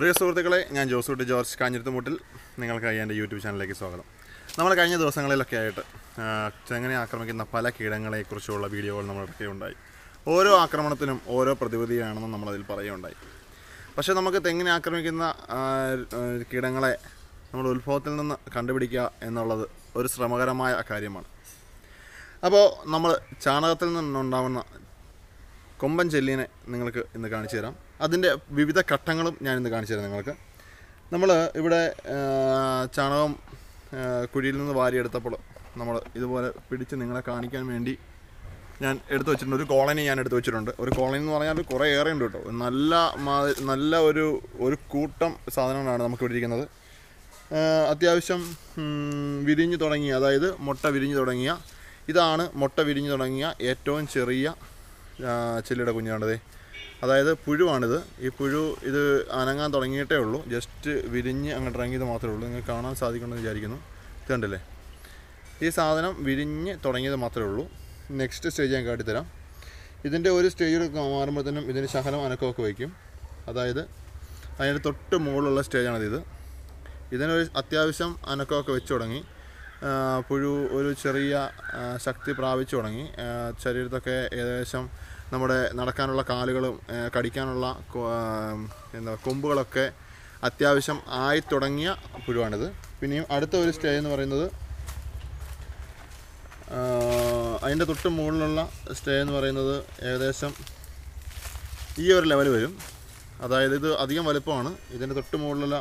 പ്രിയ സുഹൃത്തുക്കളെ ഞാൻ ജോസൂട്ട് ജോർജ് കാഞ്ഞിരത്തുമുട്ടിൽ നിങ്ങൾക്കായി എൻ്റെ യൂട്യൂബ് ചാനലിലേക്ക് സ്വാഗതം നമ്മൾ കഴിഞ്ഞ ദിവസങ്ങളിലൊക്കെ ആയിട്ട് ആ, ചെങ്ങനെ ആക്രമിക്കുന്ന പല കീടങ്ങളെക്കുറിച്ചുള്ള വീഡിയോകൾ നമ്മൾ ഇറക്കുകയുണ്ടായി ഓരോ ആക്രമണത്തിനും ഓരോ പ്രതിവിധിയാണെന്ന് നമ്മളതിൽ പറയുകയുണ്ടായി പക്ഷേ നമുക്ക് തെങ്ങിനെ ആക്രമിക്കുന്ന ആ, ആ, കീടങ്ങളെ നമ്മൾ ഉത്ഭവത്തിൽ നിന്ന് കണ്ടുപിടിക്കുക എന്നുള്ളത് ഒരു ശ്രമകരമായ കാര്യമാണ് അപ്പോൾ നമ്മൾ ചാണകത്തിൽ നിന്നുണ്ടാവുന്ന കൊമ്പൻ ചെല്ലീനെ നിങ്ങൾക്ക് ഇന്ന് കാണിച്ചു തരാം അതിൻ്റെ വിവിധ ഘട്ടങ്ങളും ഞാൻ ഇന്ന് കാണിച്ചു തരാം നിങ്ങൾക്ക് നമ്മൾ ഇവിടെ ആ, ചാണകം ആ, കുഴിയിൽ നിന്ന് വാരിയെടുത്തപ്പോൾ നമ്മൾ ഇതുപോലെ പിടിച്ച് നിങ്ങളെ കാണിക്കാൻ വേണ്ടി ഞാൻ എടുത്തു വെച്ചിട്ടുണ്ട് ഒരു കോളനി ഞാൻ എടുത്തു വെച്ചിട്ടുണ്ട് ഒരു കോളനി എന്ന് പറഞ്ഞാൽ കുറേ ഏറെ ഉണ്ട് കേട്ടോ നല്ല മാ- നല്ല ഒരു ഒരു കൂട്ടം സാധനങ്ങളാണ് നമുക്ക് ഇവിടെ ഇരിക്കുന്നത് ആ, അത്യാവശ്യം ഉം, വിരിഞ്ഞു തുടങ്ങിയ അതായത് മുട്ട വിരിഞ്ഞു തുടങ്ങിയ ഇതാണ് മുട്ട വിരിഞ്ഞു തുടങ്ങിയ ഏറ്റവും ചെറിയ ആ, ചെല്ലിയുടെ കുഞ്ഞാണതേ അതായത് പുഴുവാണിത് ഈ പുഴു ഇത് അനങ്ങാൻ തുടങ്ങിയിട്ടേ ഉള്ളൂ ജസ്റ്റ് വിരിഞ്ഞ് അങ്ങോട്ട് ഇറങ്ങിയത് മാത്രമേ ഉള്ളൂ നിങ്ങൾക്ക് കാണാൻ സാധിക്കുമെന്ന് വിചാരിക്കുന്നു ഇത് കണ്ടില്ലേ ഈ സാധനം വിരിഞ്ഞ് തുടങ്ങിയത് മാത്രമേ ഉള്ളൂ നെക്സ്റ്റ് സ്റ്റേജ് ഞാൻ കാട്ടിത്തരാം ഇതിൻ്റെ ഒരു സ്റ്റേജിൽ മാറുമ്പോഴത്തേനും ഇതിന് ശകലം അനക്കമൊക്കെ വയ്ക്കും അതായത് അതിൻ്റെ തൊട്ട് മുകളിലുള്ള സ്റ്റേജാണിത് ഇത് ഇതിനൊരു അത്യാവശ്യം അനക്കമൊക്കെ വെച്ച് തുടങ്ങി ആ, പുഴു ഒരു ചെറിയ ആ, ശക്തി പ്രാപിച്ചു തുടങ്ങി ആ, ശരീരത്തൊക്കെ ഏകദേശം നമ്മുടെ നടക്കാനുള്ള കാലുകളും ആ, കടിക്കാനുള്ള കൊ- ആ, എന്താ കൊമ്പുകളൊക്കെ അത്യാവശ്യം ആയി തുടങ്ങിയ പുഴുവാണിത് പിന്നെയും അടുത്ത ഒരു സ്റ്റേജ് എന്ന് പറയുന്നത് ആ, അതിൻ്റെ തൊട്ട് മുകളിലുള്ള സ്റ്റേ എന്ന് പറയുന്നത് ഏകദേശം ഈ ഒരു ലെവൽ വരും അതായത് ഇത് അധികം വലുപ്പമാണ് ഇതിൻ്റെ തൊട്ട് മുകളിലുള്ള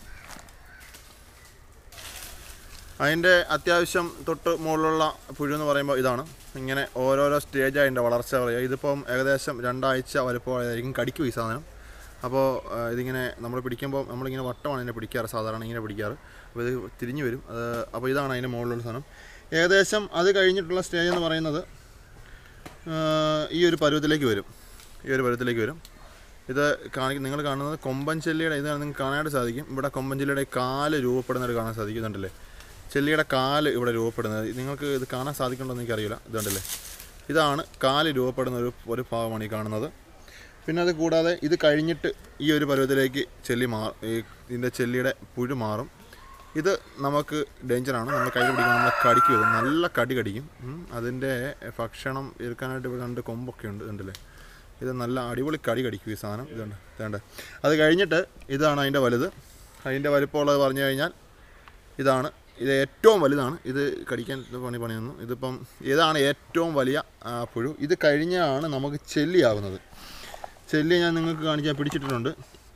അതിൻ്റെ അത്യാവശ്യം തൊട്ട് മുകളിലുള്ള പുഴു എന്ന് പറയുമ്പോൾ ഇതാണ് ഇങ്ങനെ ഓരോരോ സ്റ്റേജ് അതിൻ്റെ വളർച്ച പറയുക ഇതിപ്പം ഏകദേശം രണ്ടാഴ്ച വലുപ്പമായതായിരിക്കും കടിക്കും ഈ സാധനം അപ്പോൾ ആ, ഇതിങ്ങനെ നമ്മൾ പിടിക്കുമ്പോൾ നമ്മളിങ്ങനെ വട്ടമാണ് ഇതിനെ പിടിക്കാറ് സാധാരണ ഇങ്ങനെ പിടിക്കാറ് അപ്പോൾ ഇത് തിരിഞ്ഞു വരും അത് അപ്പോൾ ഇതാണ് അതിൻ്റെ മുകളിലുള്ള സാധനം ഏകദേശം അത് കഴിഞ്ഞിട്ടുള്ള സ്റ്റേജ് എന്ന് പറയുന്നത് ആ, ഈ ഒരു പരുവത്തിലേക്ക് വരും ഈ ഒരു പരുവത്തിലേക്ക് വരും ഇത് കാണിക്കും നിങ്ങൾ കാണുന്നത് കൊമ്പൻ ചെല്ലിയുടെ ഇതാണ് നിങ്ങൾക്ക് കാണാനായിട്ട് സാധിക്കും ഇവിടെ കൊമ്പൻ ചെല്ലിയുടെ കാല് രൂപപ്പെടുന്നതായിട്ട് കാണാൻ സാധിക്കും ഇതുണ്ടല്ലേ ചെല്ലിയുടെ കാല് ഇവിടെ രൂപപ്പെടുന്നത് നിങ്ങൾക്ക് ഇത് കാണാൻ സാധിക്കുന്നുണ്ടോ എന്ന് എനിക്കറിയില്ല ഇതുണ്ടല്ലേ ഇതാണ് കാല് രൂപപ്പെടുന്ന ഒരു ഒരു ഭാഗമാണ് ഈ കാണുന്നത് പിന്നെ അത് കൂടാതെ ഇത് കഴിഞ്ഞിട്ട് ഈ ഒരു പരുവത്തിലേക്ക് ചെല്ലി മാ ഈ ഇതിൻ്റെ ചെല്ലിയുടെ പുഴു മാറും ഇത് നമുക്ക് ഡേഞ്ചറാണ് നമ്മൾ കയ്യിൽ പിടിക്കുമ്പോൾ നമ്മളെ കടിക്കും ഇത് നല്ല കടി കടിക്കും ഉം. അതിൻ്റെ ഭക്ഷണം എടുക്കാനായിട്ട് ഇവിടെ രണ്ട് കൊമ്പൊക്കെ ഉണ്ട് ഇതുണ്ടല്ലേ ഇത് നല്ല അടിപൊളി കടി കടിക്കും ഈ സാധനം ഇതുണ്ട് ഇതേണ്ട അത് കഴിഞ്ഞിട്ട് ഇതാണ് അതിൻ്റെ വലുത് അതിൻ്റെ വലിപ്പമുള്ളത് പറഞ്ഞു കഴിഞ്ഞാൽ ഇതാണ് ഇത് ഏറ്റവും വലുതാണ് ഇത് കടിക്കാൻ ഇത് പണി പണിയൊന്നു ഇതിപ്പം ഇതാണ് ഏറ്റവും വലിയ ആ, പുഴു ഇത് കഴിഞ്ഞാണ് നമുക്ക് ചെല്ലിയാവുന്നത് ചെല്ലി ഞാൻ നിങ്ങൾക്ക് കാണിക്കാൻ പിടിച്ചിട്ടുണ്ട്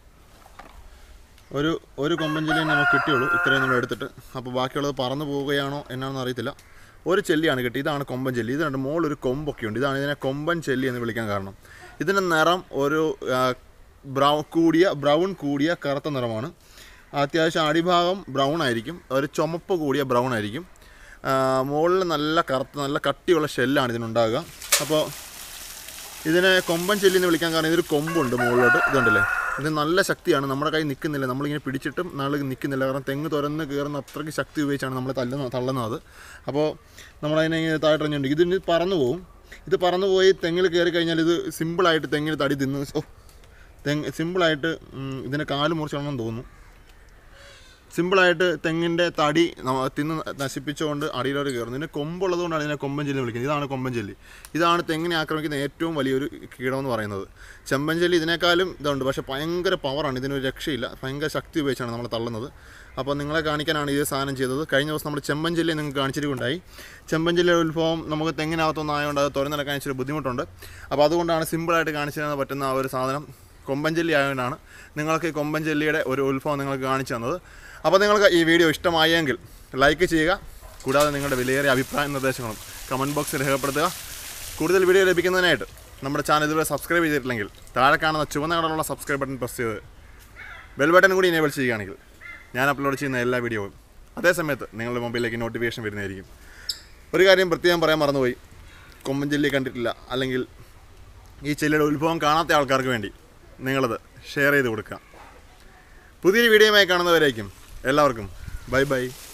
ഒരു ഒരു കൊമ്പൻ ചെല്ലി നമുക്ക് കിട്ടിയുള്ളൂ ഇത്രയും നമ്മൾ എടുത്തിട്ട് അപ്പോൾ ബാക്കിയുള്ളത് പറന്നു പോവുകയാണോ എന്നാണെന്ന് അറിയത്തില്ല ഒരു ചെല്ലിയാണ് കിട്ടി ഇതാണ് കൊമ്പൻ ചെല്ലി ഇത് രണ്ട് മുകളിൽ ഒരു കൊമ്പൊക്കെ ഉണ്ട് ഇതാണ് ഇതിനെ കൊമ്പൻ ചെല്ലി എന്ന് വിളിക്കാൻ കാരണം ഇതിൻ്റെ നിറം ഒരു ബ്രൗൺ കൂടിയ ബ്രൗൺ കൂടിയ കറുത്ത നിറമാണ് അത്യാവശ്യം അടിഭാഗം ബ്രൗൺ ആയിരിക്കും ഒരു ചുമപ്പ് കൂടിയ ബ്രൗൺ ആയിരിക്കും മുകളിൽ നല്ല കറുത്ത നല്ല കട്ടിയുള്ള ഷെല്ലാണ് ഇതിനുണ്ടാകുക അപ്പോൾ ഇതിനെ കൊമ്പൻ ചെല്ലി എന്ന് വിളിക്കാൻ കാരണം ഇതൊരു കൊമ്പുണ്ട് മുകളിലോട്ട് ഇതുണ്ടല്ലേ ഇത് നല്ല ശക്തിയാണ് നമ്മുടെ കൈ നിൽക്കുന്നില്ല നമ്മളിങ്ങനെ പിടിച്ചിട്ടും നാളെ നിൽക്കുന്നില്ല കാരണം തെങ്ങ് തുറന്ന് കയറുന്ന അത്രയ്ക്ക് ശക്തി ഉപയോഗിച്ചാണ് നമ്മൾ തല്ലുന്ന തള്ളുന്നത് അപ്പോൾ നമ്മളതിനെ ഇങ്ങനെ താഴെറിഞ്ഞുണ്ട് ഇതിന് പറന്നു പോകും ഇത് പറന്നു പോയി തെങ്ങിൽ കയറി കഴിഞ്ഞാൽ ഇത് സിമ്പിളായിട്ട് തെങ്ങിന് തടി തിന്ന് ഓ തെങ്ങ് സിമ്പിളായിട്ട് ഉം, ഇതിനെ കാല് മുറിച്ചിടണമെന്ന് തോന്നുന്നു സിമ്പിളായിട്ട് തെങ്ങിൻ്റെ തടി നമ്മ- തിന്ന് നശിപ്പിച്ചുകൊണ്ട് അടിയിലോട്ട് കയറുന്നു ഇതിന് കൊമ്പുള്ളതുകൊണ്ടാണ് ഇതിനെ കൊമ്പൻ ചെല്ലി വിളിക്കുന്നത് ഇതാണ് കൊമ്പൻ ചെല്ലി ഇതാണ് തെങ്ങിനെ ആക്രമിക്കുന്ന ഏറ്റവും വലിയൊരു കീടം എന്ന് പറയുന്നത് ചെമ്പൻ ചെല്ലി ഇതിനേക്കാളും ഇതുണ്ട് പക്ഷേ ഭയങ്കര പവറാണ് ഇതിനൊരു രക്ഷയില്ല ഭയങ്കര ശക്തി ഉപയോഗിച്ചാണ് നമ്മൾ തള്ളുന്നത് അപ്പോൾ നിങ്ങളെ കാണിക്കാനാണ് ഇത് സാധനം ചെയ്തത് കഴിഞ്ഞ ദിവസം നമ്മൾ ചെമ്പൻ ചെല്ലി നിങ്ങൾക്ക് കാണിച്ചിട്ടുണ്ടായി ചെമ്പൻ ചെല്ലിയുടെ ഉത്ഭവം നമുക്ക് തെങ്ങിനകത്തൊന്നും ആയതുകൊണ്ട് അത് തുറന്നെടുക്കാൻ ഇച്ചിരി ബുദ്ധിമുട്ടുണ്ട് അപ്പോൾ അതുകൊണ്ടാണ് സിമ്പിളായിട്ട് കാണിച്ചു തരാൻ പറ്റുന്ന ആ ഒരു സാധനം കൊമ്പൻ ചെല്ലി ആയതുകൊണ്ടാണ് നിങ്ങൾക്ക് ഈ കൊമ്പൻ ചെല്ലിയുടെ ഒരു ഉത്ഭവം നിങ്ങൾക്ക് കാണിച്ചു തന്നത് അപ്പോൾ നിങ്ങൾക്ക് ഈ വീഡിയോ ഇഷ്ടമായെങ്കിൽ ലൈക്ക് ചെയ്യുക കൂടാതെ നിങ്ങളുടെ വിലയേറിയ അഭിപ്രായ നിർദ്ദേശങ്ങളും കമൻറ്റ് ബോക്സിൽ രേഖപ്പെടുത്തുക കൂടുതൽ വീഡിയോ ലഭിക്കുന്നതിനായിട്ട് നമ്മുടെ ചാനൽ ഇതുവരെ സബ്സ്ക്രൈബ് ചെയ്തിട്ടില്ലെങ്കിൽ താഴെ കാണുന്ന ചുവന്ന കളറുള്ള സബ്സ്ക്രൈബ് ബട്ടൺ പ്രസ് ചെയ്ത് ബെൽ ബട്ടൺ കൂടി എനേബിൾ ചെയ്യുകയാണെങ്കിൽ ഞാൻ അപ്ലോഡ് ചെയ്യുന്ന എല്ലാ വീഡിയോയും അതേ സമയത്ത് നിങ്ങളുടെ മൊബൈലിലേക്ക് നോട്ടിഫിക്കേഷൻ വരുന്നതായിരിക്കും ഒരു കാര്യം പ്രത്യേകം പറയാൻ മറന്നുപോയി കൊമ്പൻ ചെല്ലി കണ്ടിട്ടില്ല അല്ലെങ്കിൽ ഈ ചെല്ലിയുടെ ഉത്ഭവം കാണാത്ത ആൾക്കാർക്ക് വേണ്ടി നിങ്ങളത് ഷെയർ ചെയ്ത് കൊടുക്കുക പുതിയൊരു വീഡിയോയുമായി കാണുന്നവരേക്കും എല്ലാവർക്കും ബൈ ബൈ